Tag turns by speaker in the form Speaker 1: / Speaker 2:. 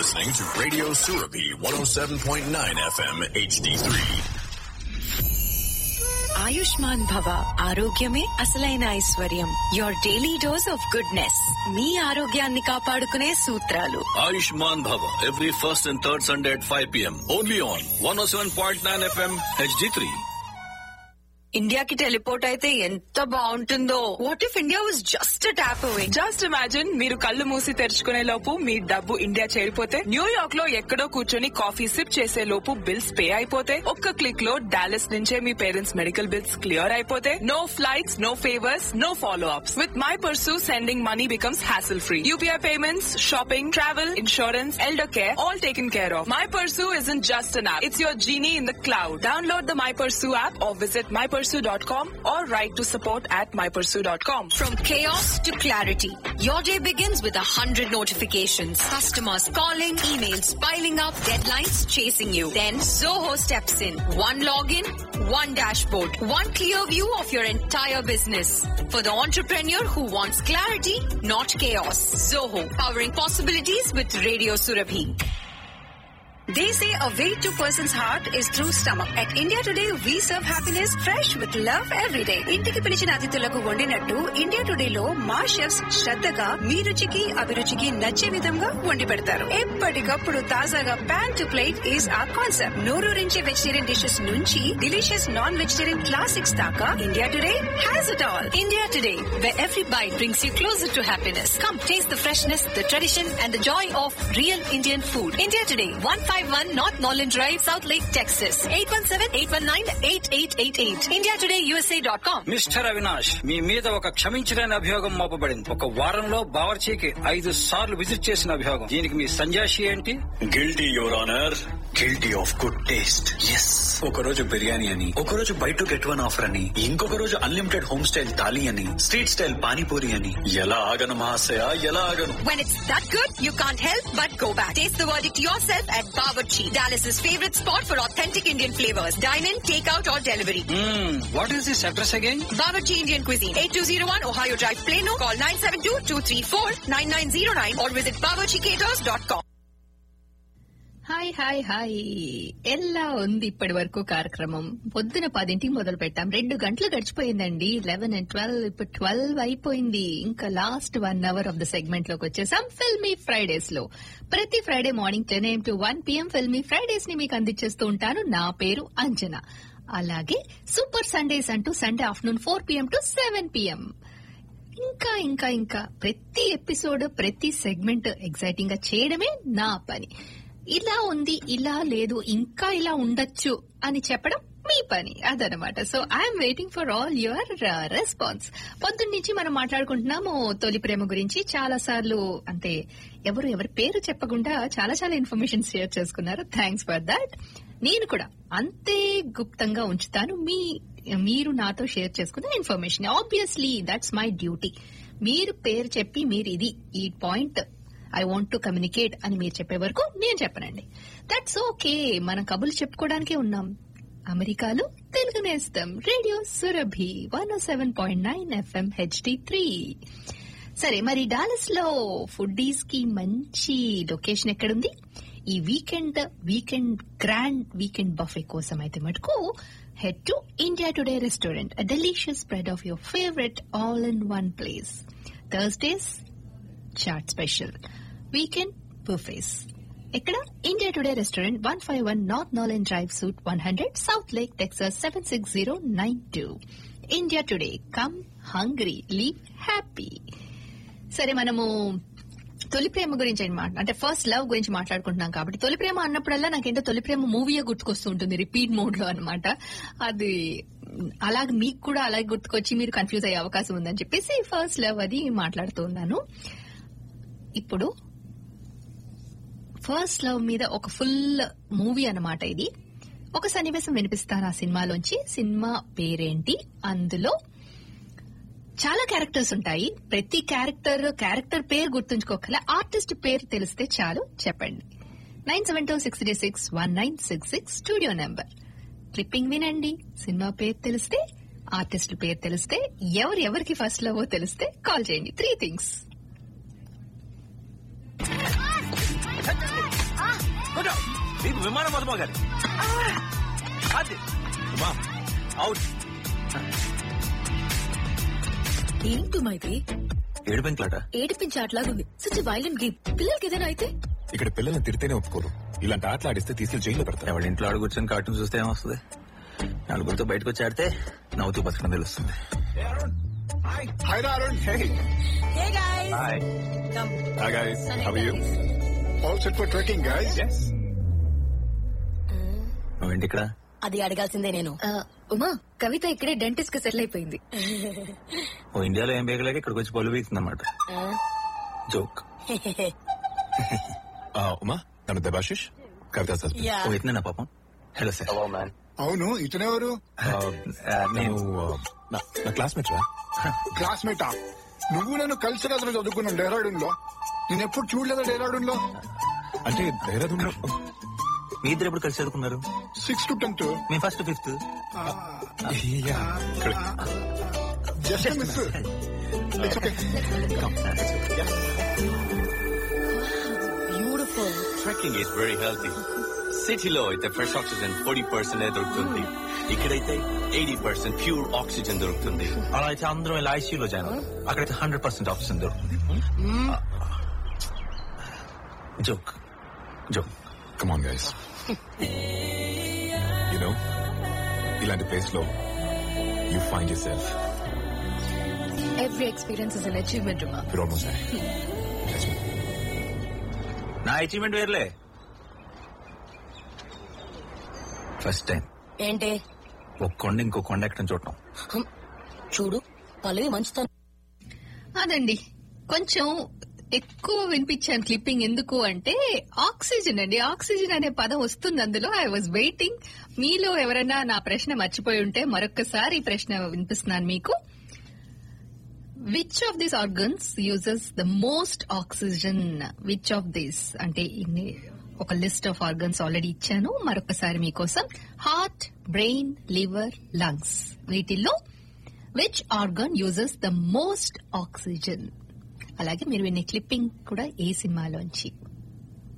Speaker 1: listening to Radio Surabi 107.9 FM HD3.
Speaker 2: Ayushman భవ ఆరోగ్యమే అసలైన ఐశ్వర్యం your daily dose of goodness మీ ఆరోగ్యాన్ని కాపాడుకునే సూత్రాలు
Speaker 3: Ayushman Bhava every first and third Sunday at 5 p.m. Only on 107.9 FM HD3.
Speaker 2: ఇండియాకి టెలిపోర్ట్ అయితే ఎంత బాగుంటుందో what if India was just tap away
Speaker 4: just imagine మీరు కళ్ళు మూసి తెరుచుకునే లోపు మీ డబ్బు ఇండియా చేరిపోతే న్యూయార్క్ లో ఎక్కడో కూర్చొని కాఫీ సిప్ చేసే లోపు బిల్స్ పే అయిపోతే ఒక్క క్లిక్ లో డాలస్ నుంచే మీ పేరెంట్స్ మెడికల్ బిల్స్ క్లియర్ అయిపోతే no flights no favours no follow ups with My Pursu sending money becomes hassle free UPI payments shopping travel insurance elder care all taken care of My Pursu is in just an app it's your genie in the cloud download the My Pursu app or visit My Pursu dot com or write to support at My Pursu dot com
Speaker 2: From chaos to clarity, your day begins with a hundred notifications. Customers calling, emails piling up, deadlines chasing you. Then Zoho steps in. One login, one dashboard, one clear view of your entire business. For the entrepreneur who wants clarity, not chaos. Zoho, powering possibilities with Radio Surabhi. They say a way to person's heart is through stomach. At India Today, we serve happiness fresh with love every day. ఇంటికి పిలిచిన అతిథులకు వండినట్టు India today లో మా chefs శ్రద్ధగా మీ రుచికి అభిరుచికి నచ్చే విధంగా వండి పెడతారు ఎప్పటికప్పుడు తాజాగా pan to plate is a concept నోరూరించే వెజిటేరియన్ డిషెస్ నుంచి డిలీషియస్ నాన్ వెజిటేరియన్ క్లాసిక్స్ దాకా India Today has it all India Today where every bite brings you closer to happiness. Come taste the freshness, the tradition, and the joy of real Indian food. India Today, 151 North Norland Drive, South Lake, Texas. 817-819-8888. IndiaTodayUSA.com.
Speaker 5: Mister Avinash మీ మీద ఒక క్షమించలేని అభియోగం మోపబడింది ఒక వారంలో బావర్చీకి ఐదు సార్లు visit చేసిన అభియోగం దీనికి మీ సంజాషి ఏంటి
Speaker 3: Guilty, Your Honor.
Speaker 6: Guilty of good taste yes ఒక రోజు బిర్యానీ అని ఒక రోజు buy two get one offer అని ఇంకొక రోజు అన్లిమిటెడ్ హోమ్ స్టైల్ థాలీ అని స్ట్రీట్ స్టైల్ పానీపూరి అని ఎలా ఆగను మహాశయ ఎలా ఆగను
Speaker 2: When it's that good, you can't help but go back. Taste the verdict yourself at Bawarchi, Dallas's favorite spot for authentic Indian flavors. Dine in, take out, or delivery.
Speaker 5: What is this address again
Speaker 2: Bawarchi Indian Cuisine, 8201 Ohio Drive, Plano. Call 972-234-9909 or visit bawarchicaters.com.
Speaker 7: Hi hi hi ఎలా ఉంది ఇప్పటి వరకు కార్యక్రమం పొద్దున పదింటికి మొదలు పెట్టాం రెండు గంటలు గడిచిపోయిందండి లెవెన్ అండ్ ట్వెల్వ్ ఇప్పుడు ట్వెల్వ్ అయిపోయింది ఇంకా last one hour of the segment లోకి వచ్చేసాం ఫిల్మీ ఫ్రైడేస్ లో ప్రతి Friday morning ten AM to one PM filmy Fridays ని మీకు అందించేస్తూ ఉంటాను నా పేరు అంజనా అలాగే సూపర్ సండేస్ అంటూ Sunday afternoon four PM to seven PM ఇంకా ఇంకా ఇంకా ప్రతి ఎపిసోడ్ ప్రతి సెగ్మెంట్ ఎగ్జైటింగ్ గా చేయడమే నా పని ఇలా ఉంది ఇలా లేదు ఇంకా ఇలా ఉండొచ్చు అని చెప్పడం మీ పని అదనమాట so I'm waiting for all your response పొద్దున్న నుంచి మనం మాట్లాడుకుంటున్నాము తొలి ప్రేమ గురించి చాలా సార్లు అంటే ఎవరు ఎవరి పేరు చెప్పకుండా చాలా చాలా ఇన్ఫర్మేషన్ షేర్ చేసుకున్నారు థ్యాంక్స్ ఫర్ దాట్ నేను కూడా అంతే గుప్తంగా ఉంచుతాను మీ మీరు నాతో షేర్ చేసుకున్న information obviously that's my duty మీరు పేరు చెప్పి మీరు ఇది ఈ point I want to communicate అని మీరు చెప్పే వరకు నేను చెప్పనండి దట్స్ ఓకే మనం కబుర్లు చెప్పుకోవడానికే ఉన్నాం అమెరికాలో తెలుగు నేస్తం radio Surabhi one seven point nine FM HD three సరే మరి డాలస్ లో ఫుడ్డీస్ కి మంచి లొకేషన్ ఎక్కడుంది ఈ weekend weekend grand weekend buffet కోసం అయితే మటుకు head to India Today restaurant a delicious spread of your favourite all in one place Thursdays chaat special weekend buffets ఇక్కడ India Today restaurant one five one north Nolen drive suite one hundred Southlake Texas seven six zero nine two India Today come hungry leave happy సరే మనము తొలి ప్రేమ గురించి అనమాట అంటే first love గురించి మాట్లాడుకుంటున్నాం కాబట్టి తొలి ప్రేమ అన్నప్పుడల్లా నాకేంటో తొలి ప్రేమ మూవీయే గుర్తుకొస్తూ ఉంటుంది రిపీట్ మోడ్ లో అనమాట అది అలాగే మీకు కూడా అలాగే గుర్తుకొచ్చి మీరు కన్ఫ్యూజ్ అయ్యే అవకాశం ఉందని చెప్పేసి ఫస్ట్ లవ్ అది మాట్లాడుతూ ఉన్నాను ఇప్పుడు ఫస్ట్ లవ్ మీద ఒక ఫుల్ మూవీ అన్నమాట ఇది ఒక సన్నివేశం వినిపిస్తాను ఆ సినిమాలోంచి సినిమా పేరేంటి అందులో చాలా క్యారెక్టర్స్ ఉంటాయి ప్రతి క్యారెక్టర్ క్యారెక్టర్ పేరు గుర్తుంచుకోకల ఆర్టిస్ట్ పేరు తెలిస్తే చాలు చెప్పండి nine seven two six three six one nine six six studio number clipping వినండి సినిమా పేరు తెలిస్తే ఆర్టిస్ట్ పేరు తెలిస్తే ఎవరు ఎవరికి ఫస్ట్ లవ్ తెలిస్తే కాల్ చేయండి త్రీ థింగ్స్
Speaker 8: నీకు విమానం మొదమో గారి అది ఉమా అవుట్
Speaker 9: ఏంటి మైది
Speaker 8: ఏడు పెంకులాట
Speaker 9: ఏడిపించి ఆటలాగుంది సచ్ వైలెంట్ గేమ్ పిల్లలకి ఏదైనా అయితే
Speaker 10: ఇక్కడ పిల్లల్ని తిడితేనే ఒప్పుకోరు ఇలాంటి ఆటలు ఆడిస్తే తీసుకెళ్లి జైల్లో పెడతారు
Speaker 8: ఎవరి ఇంట్లో ఆడు కూర్చొని కార్టూన్ చూస్తే ఏమొస్తుంది నలుగురితో బయటకు వచ్చి ఆడితే నవ్వుతూ బతకడం తెలుస్తుంది
Speaker 10: hi Arun hey
Speaker 8: hi
Speaker 10: hi guys how are you
Speaker 11: All set for trekking, guys?
Speaker 10: yes
Speaker 8: నువ్వేంటి ఇక్కడ
Speaker 9: అది అడగాల్సిందే నేను ఉమా కవిత ఇక్కడే డెంటిస్ట్ కి సెటిల్ అయిపోయింది
Speaker 8: ఓ ఇండియాలో ఏం బేగలేక ఇక్కడికి వచ్చి పళ్ళు వీతుంది అనమాట జోక్
Speaker 10: ఉమా నన్ను దబాషిష్ కవిత హస్బెండ్
Speaker 8: ఓ ఇతనేనా పాపం హలో సార్
Speaker 11: అవును ఇతనెవరు
Speaker 10: నేను uh, నా నా క్లాస్మేట్ రా
Speaker 11: క్లాస్మేటా నువ్వు నేను కలిసి కదా చదువుకున్నాను డెహ్రాడూన్ లో నేను ఎప్పుడు చూడలేదా డెహ్రాడూన్ లో
Speaker 10: అంటే దేహరాదూన్ లో
Speaker 8: మీ ఇద్దరు ఎప్పుడు కలిసి చదువుకున్నారు
Speaker 11: సిక్స్త్ టు టెన్త్
Speaker 8: మీ first fifth
Speaker 10: yeah
Speaker 11: just miss
Speaker 9: beautiful
Speaker 3: trekking is very healthy సిటీలో అయితే ఫ్రెష్ ఆక్సిజన్ ఫోర్టీ పర్సెంట్ దొరుకుతుంది ఇక్కడైతే ఎయిటీ పర్సెంట్ ప్యూర్ ఆక్సిజన్ దొరుకుతుంది
Speaker 8: అలా అయితే అందరం ఇలా ఐసీయూలో జాయిన్ అవుతాం. అక్కడైతే హండ్రెడ్ పర్సెంట్ ఆప్షన్ దొరుకుతుంది joke joke
Speaker 10: come on guys you know ఇలాంటి ప్లేస్ లో you find yourself
Speaker 9: every experience is an achievement Uma
Speaker 10: you're almost there Trust me.
Speaker 8: నా అచీవ్మెంట్ వేర్లే ఫస్ట్ టైం
Speaker 9: ఏంటి
Speaker 8: ఒక కొండ ఇంకో కొండ ఎక్కడం చూడటం
Speaker 9: హం, చూడు పల్లవి మంచుతాను
Speaker 7: అదండి కొంచెం ఎక్కువ వినిపించాను క్లిప్పింగ్ ఎందుకు అంటే ఆక్సిజన్ అండి ఆక్సిజన్ అనే పదం వస్తుంది అందులో ఐ వాజ్ వెయిటింగ్ మీలో ఎవరైనా నా ప్రశ్న మర్చిపోయి ఉంటే మరొకసారి ఈ ప్రశ్న వినిపిస్తున్నాను మీకు which of these organs uses the most oxygen which of these అంటే ఇన్ని ఒక లిస్ట్ ఆఫ్ ఆర్గన్స్ ఆల్రెడీ ఇచ్చాను మరొకసారి మీకోసం హార్ట్ బ్రెయిన్ లివర్ లంగ్స్ వీటిల్లో which organ uses the most oxygen అలాగే మీరు వినే క్లిప్పింగ్ కూడా ఏ సినిమాలోంచి